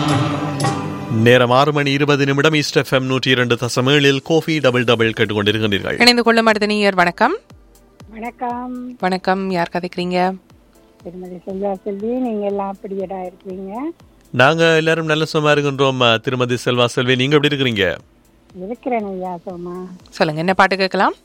நேரம் ஆறு மணி இருபது நிமிடம் ஈஸ்ட் எஃப்எம் நூற்றி இரண்டு தசம் ஏழில் கோஃபி டபுள் டபுள் கேட்டுக்கொண்டிருக்கிறீர்கள் இணைந்து கொள்ளும் அடுத்த நீயர் வணக்கம் வணக்கம் வணக்கம் யார் கதைக்கிறீங்க திருமதி செல்வா செல்வி நீங்க எல்லாம் அப்படியடா இருக்கீங்க நாங்க எல்லாரும் நல்ல சும்மா இருக்கின்றோம் அஹ், திருமதி செல்வா செல்வி நீங்க எப்படி இருக்கிறீங்க இருக்கிறேன் ஐயா சோமா சொல்லுங்க என்ன பாட்டு கேட்கலாம்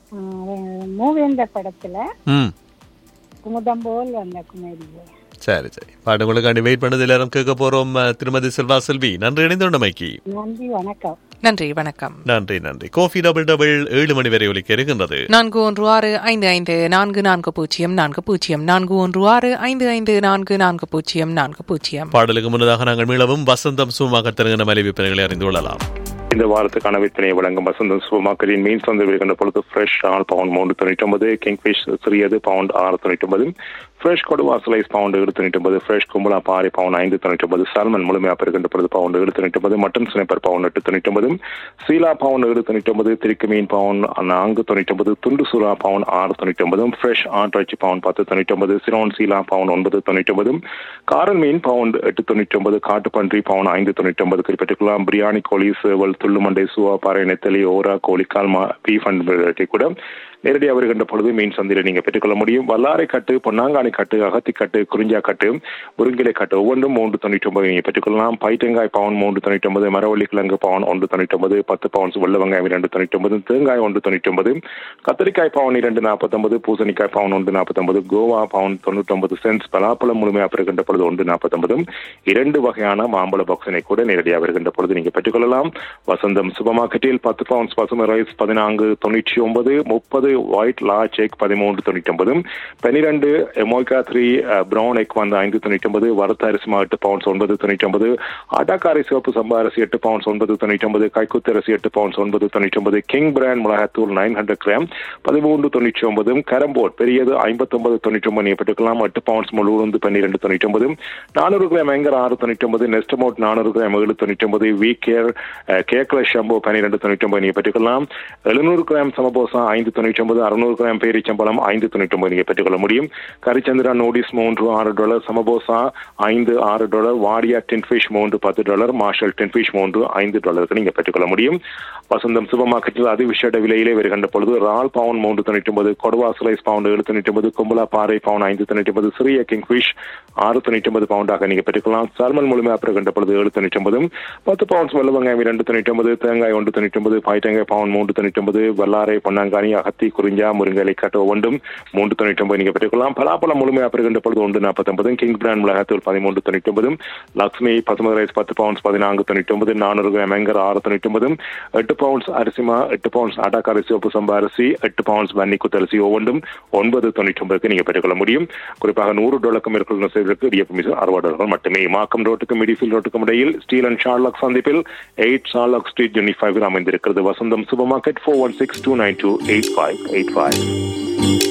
மூவேந்த படத்துல ம் குமுதம் போல் வந்த குமரியே சரி சரி பாட்டு உங்களுக்காண்டி வெயிட் பண்ணது எல்லாரும் கேட்க போறோம் அஹ், திருமதி செல்வா செல்வி நன்றி இணைந்துள்ளமைக்கு நன்றி வணக்கம் நன்றி வணக்கம் நன்றி நன்றி கோஃபி டபுள் டபுள் ஏழு மணி வரை ஒலிக்க இருக்கின்றது நான்கு ஒன்று ஆறு ஐந்து ஐந்து நான்கு நான்கு பூஜ்ஜியம் நான்கு பூஜ்ஜியம் நான்கு ஒன்று ஆறு ஐந்து ஐந்து நான்கு நான்கு பூஜ்ஜியம் நான்கு பூஜ்ஜியம் பாடலுக்கு முன்னதாக நாங்கள் மீளவும் வசந்தம் சுகமாக தருகின்ற மலை விற்பனைகளை அறிந்து கொள்ளலாம் இந்த வாரத்துக்கான விற்பனையை வழங்கும் வசந்தம் சூப்பர் மார்க்கெட்டின் மீன் சந்தை விடுகின்ற பொழுது ஃப்ரெஷ் ஆல் பவுண்ட் மூன்று தொண்ணூற்றி ஒன்பது கிங்ஃபிஷ் சிறியது பவுண்ட் ஆறு தொண்ணூற்றி ஒன்பது ஃப்ரெஷ் கொடுவா ஸ்லைஸ் பவுண்ட் ஏழு தொண்ணூற்றி ஒன்பது ஃப்ரெஷ் கும்பலா பாரி பவுண்ட் ஐந்து தொண்ணூற்றி ஒன்பது சால்மன் முழுமையாக பெறுகின்ற பொழுது பவுண்ட் ஏழு தொண்ணூற்றி ஒன்பது மட்டன் ஸ்னைப்பர் பவுண்ட் எட்டு தொண்ணூற்றி ஒன்பது சீலா பவுண்ட் ஏழு தொண்ணூற்றி ஒன்பது திருக்கு மீன் பவுண்ட் நான்கு தொண்ணூற்றி ஒன்பது துண்டு சூறா பவுண்ட் ஆறு தொண்ணூற்றி ஒன்பது ஃப்ரெஷ் ஆட்டிறைச்சி பவுண்ட் பத்து தொண்ணூற்றி ஒன்பது சிரோன் சீலா பவுண்ட் ஒன்பது தொண்ணூற்றி ஒன்பது காரல் மீன் பவுண்ட் எட்டு தொண்ணூற்றி ஒன்பது காட்டுப்பன்றி பவுண்ட் ஐந்து தொண்ணூற்றி ஒன்பது குறிப்பிட்டுக்கலாம் பிரியாணி கோழி சேவல் துள்ளுமண்டை சுவாப்பாறை நெத்தலி ஓரா கோழிக்கால் மா பீஃப் அண்ட் கூட நேரடியாக வருகின்ற பொழுது மீன் சந்தையில் நீங்கள் பெற்றுக்கொள்ள முடியும் வல்லாரை கட்டு பொன்னாங்கானி கட்டு அகத்தி கட்டு குறிஞ்சா கட்டு முருங்கிலை கட்டு ஒவ்வொன்றும் மூன்று தொண்ணூற்றி ஒன்பது நீங்கள் பெற்றுக்கொள்ளலாம் பைத்தங்காய் பவுன் மூன்று தொண்ணூற்றி ஒன்பது மரவள்ளி கிழங்கு பவுன் ஒன்று தொண்ணூற்றி ஒன்பது பத்து பவுன்ஸ் வெள்ள வெங்காயம் இரண்டு தொண்ணூற்றி ஒன்பது தேங்காய் ஒன்று தொண்ணூற்றி ஒன்பது கத்திரிக்காய் பவுன் இரண்டு நாற்பத்தொன்பது பூசணிக்காய் பவுன் ஒன்று நாற்பத்தொன்பது கோவா பவுன் தொண்ணூற்றொன்பது சென்ஸ் பலாப்பழம் முழுமையாக பெறுகின்ற பொழுது ஒன்று நாற்பத்தொன்பது இரண்டு வகையான மாம்பழ பாக்ஸினை கூட நேரடியாக வருகின்ற பொழுது நீங்கள் பெற்றுக்கொள்ளலாம் வசந்தம் சூப்பர் மார்க்கெட்டில் பத்து பவுன்ஸ் பசுமை ரைஸ் பதினான்கு தொண்ணூற்றி ஒன்பது முப்பது ஒயிட் லார்ஜ் எக் பதிமூன்று தொண்ணூற்றி ஒன்பது பன்னிரெண்டு எமோய்கா த்ரீ ப்ரௌன் எக் வந்து ஐந்து தொண்ணூற்றி ஒன்பது வறுத்த அரிசி மா எட்டு பவுன்ஸ் ஒன்பது தொண்ணூற்றி ஒன்பது அடாக்காரி சிவப்பு சம்பா அரிசி எட்டு பவுன்ஸ் ஒன்பது தொண்ணூற்றி ஒன்பது கைக்குத்து அரிசி எட்டு பவுன்ஸ் ஒன்பது தொண்ணூற்றி ஒன்பது கிங் பிராண்ட் மிளகாத்தூள் நைன் ஹண்ட்ரட் கிராம் பதிமூன்று தொண்ணூற்றி ஒன்பது கரம்போர்ட் பெரியது ஐம்பத்தொன்பது தொண்ணூற்றி ஒன்பது நீங்கள் பெற்றுக்கலாம் எட்டு பவுன்ஸ் முழு உளுந்து பன்னிரெண்டு தொண்ணூற்றி ஒன்பது நானூறு கிராம் எங்கர் ஆறு தொண்ணூற்றி ஒன்பது நெஸ்டமோட் நானூறு கிராம் ஏழு தொண்ணூற்றி ஒன்பது வி கேர் கேக்ல ஷம்போ பன்னிரெண்டு தொண்ணூற்றி ஒன்பது நீங்கள் பெற்றுக்கலாம் எழுநூறு கிராம் சமபோசா ஐந்து தொண்ணூற்றி ஒன்பது அறுநூறு கிராம் பேரிச்சம்பழம் ஐந்து தொண்ணூற்றி ஒன்பது நீங்கள் பெற்றுக்கொள்ள முடியும் கரிச்சந்திரா நோடிஸ் மூன்று ஆறு டாலர் சமபோசா ஐந்து ஆறு டாலர் வாடியா டென்ஃபிஷ் மூன்று பத்து டாலர் மார்ஷல் டென்ஃபிஷ் மூன்று ஐந்து டாலருக்கு நீங்கள் பெற்றுக்கொள்ள முடியும் வசந்தம் சூப்பர் மார்க்கெட்டில் அதிவிஷேட விலையிலே வருகின்ற பொழுது ரால் பவுன் மூன்று தொண்ணூற்றி ஒன்பது கொடுவா ஸ்லைஸ் பவுண்ட் ஏழு தொண்ணூற்றி ஒன்பது கும்பலா பாறை பவுன் ஐந்து தொண்ணூற்றி ஒன்பது சிறிய கிங்ஃபிஷ் ஆறு தொண்ணூற்றி ஒன்பது பவுண்டாக நீங்கள் பெற்றுக்கலாம் சால்மன் முழுமையாக பெறுகின்ற பொழுது ஏழு தொண்ணூற்றி ஒன்பது பத்து பவுன்ஸ் வெள்ள வெங்காயம் இரண்டு தொண்ணூற்றி ஒன்பது தேங்காய் ஒன்று தொண்ணூற்றி ஒன்பது பாய்த்தங்காய் பவுன் மூன்று தொண்ணூற்றி ஒன்பது வல்லாரை பொன்னாங்கானி அகத்தி குறிஞ்சா முருங்கலை கட்ட ஒன்றும் மூன்று தொண்ணூற்றி ஒன்பது நீங்கள் பெற்றுக்கொள்ளலாம் பலாப்பழம் முழுமையாக பெறுகின்ற பொழுது ஒன்று நாற்பத்தொன்பது கிங் பிராண்ட் மிளகாத்தூள் பதிமூன்று தொண்ணூற்றி ஒன்பது லக்ஷ்மி பசுமதி ரைஸ் பத்து பவுன்ஸ் பதினான்கு தொண்ணூற்றி ஒன்பது நானூறு கிராம் எங்கர் ஆறு தொண்ணூற்றி ஒன்பது எட்டு பவுன்ஸ் அரிசிமா எட்டு பவுன்ஸ் அடாக்காரி சிவப்பு சம்பா அரிசி எட்டு பவுன்ஸ் வன்னி குத்தரிசி ஒவ்வொன்றும் ஒன்பது தொண்ணூற்றி ஒன்பதுக்கு நீங்கள் பெற்றுக்கொள்ள முடியும் குறிப்பாக நூறு டாலருக்கும் மேற்கொள்ள செய்வதற்கு இடியப்பு மிஸ் அறுபது டாலர்கள் மட்டுமே மாக்கம் ரோட்டுக்கும் மிடிஃபீல்ட் ரோட்டுக்கும் இடையில் ஸ்டீல் அண்ட் ஷார்லாக் சந்திப்பில் eight Sherlock street twenty five அமைந்திருக்கிறது Vasantham super market four one six two nine two eight five eight five